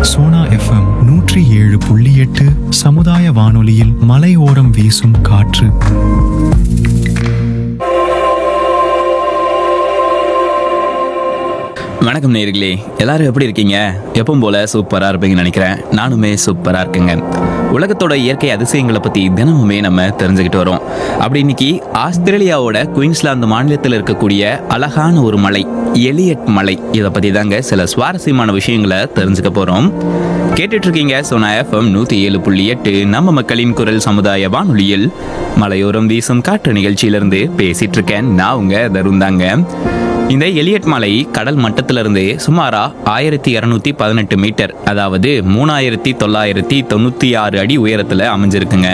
Sona FM நூற்றி ஏழு புள்ளி எட்டு சமுதாய வானொலியில் மலையோரம் வீசும் காற்று வணக்கம் நேர்களே எல்லாரும் எப்படி இருக்கீங்க எப்பவும் போல சூப்பரா இருப்பீங்கன்னு நினைக்கிறேன் நானுமே சூப்பரா இருக்கேங்க உலகத்தோட இயற்கை அதிசயங்களை பத்தி தினமுமே நம்ம தெரிஞ்சுக்கிட்டு வரோம் அப்படி இன்னைக்கு ஆஸ்திரேலியாவோட குயின்ஸ்லாந்து மாநிலத்தில் இருக்கக்கூடிய அழகான ஒரு மலை எலியட் மலை இதை பத்தி தாங்க சில சுவாரஸ்யமான விஷயங்களை தெரிஞ்சுக்க போறோம் கேட்டுட்டு இருக்கீங்க சோனா எஃப்எம் நூத்தி ஏழு புள்ளி எட்டு நம்ம மக்களின் குரல் சமுதாய வானொலியில் மலையோரம் வீசும் காற்று நிகழ்ச்சியிலிருந்து பேசிட்டு இருக்கேன் நான் உங்க தருண் தாங்க இந்த எலியட் மலை கடல் மட்டத்திலிருந்து சுமாரா ஆயிரத்தி இரநூத்தி பதினெட்டு மீட்டர் அதாவது மூணாயிரத்தி தொள்ளாயிரத்தி தொண்ணூற்றி ஆறு அடி உயரத்தில் அமைஞ்சிருக்குங்க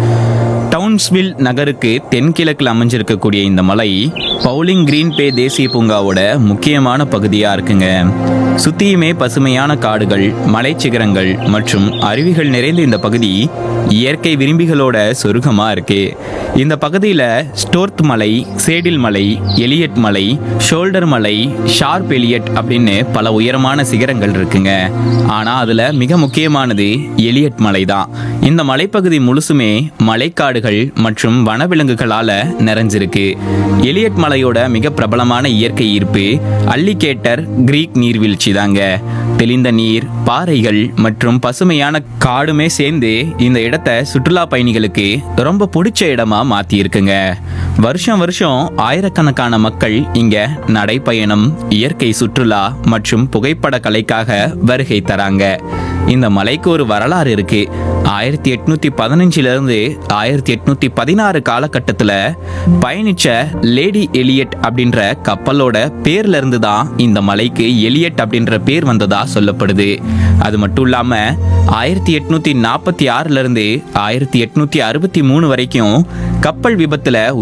டவுன்ஸ்வில் நகருக்கு தென்கிழக்கில் அமைஞ்சிருக்கக்கூடிய இந்த மலை பவுலிங் கிரீன் பே தேசிய பூங்காவோட முக்கியமான பகுதியாக இருக்குங்க சுத்தியுமே பசுமையான காடுகள் மலைச்சிகரங்கள் மற்றும் அருவிகள் நிறைந்த இந்த பகுதி இயற்கை விரும்பிகளோட சொருகமா இருக்கு இந்த பகுதியில் ஸ்டோர்த் மலை சேடில் மலை எலியட் மலை ஷோல்டர் மலை ஷார்ப் எலியட் அப்படின்னு பல உயரமான சிகரங்கள் இருக்குங்க ஆனா அதுல மிக முக்கியமானது எலியட் மலை தான் இந்த மலைப்பகுதி முழுசுமே மலைக்காடுகள் மற்றும் வனவிலங்குகளால நிறைஞ்சிருக்கு எலியட் மலையோட மிக பிரபலமான இயற்கை ஈர்ப்பு அல்லிகேட்டர் கிரீக் நீர்வீழ்ச்சி தாங்க தெளிந்த நீர் பாறைகள் மற்றும் பசுமையான காடுமே சேர்ந்து இந்த இடத்தை சுற்றுலா பயணிகளுக்கு ரொம்ப பிடிச்ச இடமா மாத்தி இருக்குங்க வருஷம் வருஷம் ஆயிரக்கணக்கான மக்கள் இங்க நடைப்பயணம் இயற்கை சுற்றுலா மற்றும் புகைப்பட கலைக்காக வருகை தராங்க இந்த மலைக்கு ஒரு வரலாறு இருக்கு ஆயிரத்தி எட்நூத்தி பதினஞ்சுல இருந்து ஆயிரத்தி எட்நூத்தி பதினாறு காலகட்டத்துல பயணிச்ச லேடி எலியட் அப்படின்ற கப்பலோட பேர்ல இருந்து தான் இந்த மலைக்கு எலியட் அப்படின்ற பேர் வந்ததா சொல்லப்படுது அது மட்டும் இல்லாம ஆயிரத்தி எட்நூத்தி நாற்பத்தி ஆறுல இருந்து ஆயிரத்தி எட்நூத்தி அறுபத்தி மூணு வரைக்கும் கப்பல் விபத்துல